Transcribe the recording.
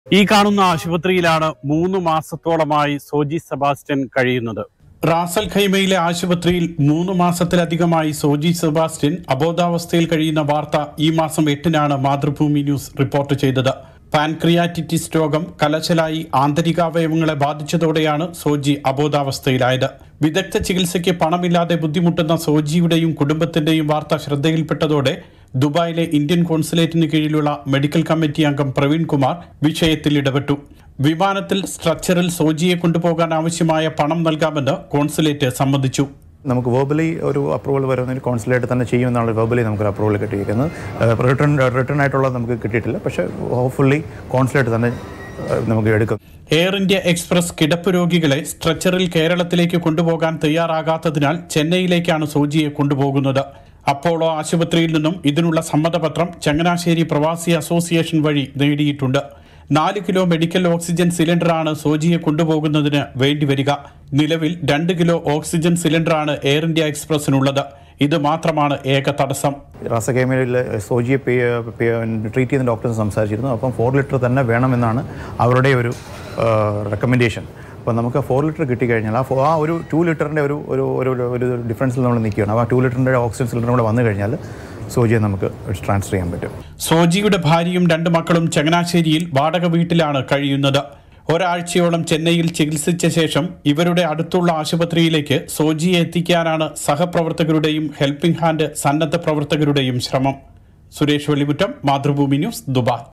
ഈ കാണുന്ന ആശുപത്രിയിലാണ് മൂന്ന് മാസത്തോളമായി സോജി സെബാസ്റ്റ്യൻ കഴിയുന്നത് റാസൽ ഖൈമയിലെ ആശുപത്രിയിൽ മൂന്ന് മാസത്തിലധികമായി സോജി സെബാസ്റ്റ്യൻ അബോധാവസ്ഥയിൽ കഴിയുന്ന വാർത്ത ഈ മാസം എട്ടിനാണ് മാതൃഭൂമി ന്യൂസ് റിപ്പോർട്ട് ചെയ്തത് പാൻക്രിയാറ്റിറ്റിസ് രോഗം കലശലായി ആന്തരികാവയവങ്ങളെ ബാധിച്ചതോടെയാണ് സോജി അബോധാവസ്ഥയിലായത് വിദഗ്ധ ചികിത്സയ്ക്ക് പണമില്ലാതെ ബുദ്ധിമുട്ടുന്ന സോജിയുടെയും കുടുംബത്തിന്റെയും വാർത്ത ശ്രദ്ധയിൽപ്പെട്ടതോടെ ദുബായിലെ ഇന്ത്യൻ കോൺസുലേറ്റിന് കീഴിലുള്ള മെഡിക്കൽ കമ്മിറ്റി അംഗം പ്രവീൺ കുമാർ വിഷയത്തിൽ ഇടപെട്ടു വിമാനത്തിൽ സ്ട്രക്ചറിൽ സോജിയെ കൊണ്ടുപോകാൻ ആവശ്യമായ പണം നൽകാമെന്ന് കോൺസുലേറ്റ് സമ്മതിച്ചു നമുക്ക് വേർബലി ഒരു അപ്രൂവൽ വരുന്നതിന് കോൺസുലേറ്റ് തന്നെ ചെയ്യുമെന്നുള്ള വേർബലി നമുക്കൊരു അപ്രൂവൽ കിട്ടിയിരിക്കുന്നത് റിട്ടേൺ റിട്ടേൺ ആയിട്ടുള്ളത് നമുക്ക് കിട്ടിയിട്ടില്ല പക്ഷേ ഹോപ്പ്ഫുള്ളി കോൺസുലേറ്റ് തന്നെ ഏഹ്, നമുക്ക് എടുക്കും എയർ ഇന്ത്യ എക്സ്പ്രസ് കിടപ്പ് രോഗികളെ സ്ട്രക്ചറിൽ കേരളത്തിലേക്ക് കൊണ്ടുപോകാൻ തയ്യാറാകാത്തതിനാൽ ചെന്നൈയിലേക്കാണ് സോജിയെ കൊണ്ടുപോകുന്നത് അപ്പോളോ ആശുപത്രിയിൽ നിന്നും ഇതിനുള്ള സമ്മതപത്രം ചങ്ങനാശ്ശേരി പ്രവാസി അസോസിയേഷൻ വഴി നേടിയിട്ടുണ്ട് നാല് കിലോ മെഡിക്കൽ ഓക്സിജൻ സിലിണ്ടറാണ് സോജിയെ കൊണ്ടുപോകുന്നതിന് വേണ്ടിവരിക നിലവിൽ രണ്ട് കിലോ ഓക്സിജൻ സിലിണ്ടറാണ് എയർ ഇന്ത്യ എക്സ്പ്രസിനുള്ളത് ഇത് മാത്രമാണ് ഏക തടസ്സം റാസകേമയിൽ സോജിയെ ട്രീറ്റ് ചെയ്യുന്ന ഡോക്ടേഴ്സ് സംസാരിച്ചിരുന്നു അപ്പം ഫോർ ലിറ്റർ തന്നെ വേണമെന്നാണ് അവരുടെ ഒരു റെക്കമെൻഡേഷൻ അപ്പോൾ നമുക്ക് ഫോർ ലിറ്റർ കിട്ടിക്കഴിഞ്ഞാൽ ആ ഫോ- ആ ഒരു ടു ലിറ്ററിൻ്റെ ഒരു ഒരു ഒരു ഒരു ഡിഫറൻസിൽ നമ്മൾ നിൽക്കുകയാണ് അപ്പോൾ ആ ടു ലിറ്ററിൻ്റെ ഓക്സിജൻ സിലിണ്ടർ കൂടെ വന്നു കഴിഞ്ഞാൽ സോജിയെ നമുക്ക് ട്രാൻസ്ഫർ ചെയ്യാൻ പറ്റും സോജിയുടെ ഭാര്യയും രണ്ട് മക്കളും ചങ്ങനാശ്ശേരിയിൽ വാടക വീട്ടിലാണ് കഴിയുന്നത് ഒരാഴ്ചയോളം ചെന്നൈയിൽ ചികിത്സിച്ച ശേഷം ഇവരുടെ അടുത്തുള്ള ആശുപത്രിയിലേക്ക് സോജിയെ എത്തിക്കാനാണ് സഹപ്രവർത്തകരുടെയും ഹെൽപ്പിംഗ് ഹാൻഡ് സന്നദ്ധ പ്രവർത്തകരുടെയും ശ്രമം സുരേഷ് വെള്ളിമുറ്റം മാതൃഭൂമി ന്യൂസ് ദുബായ്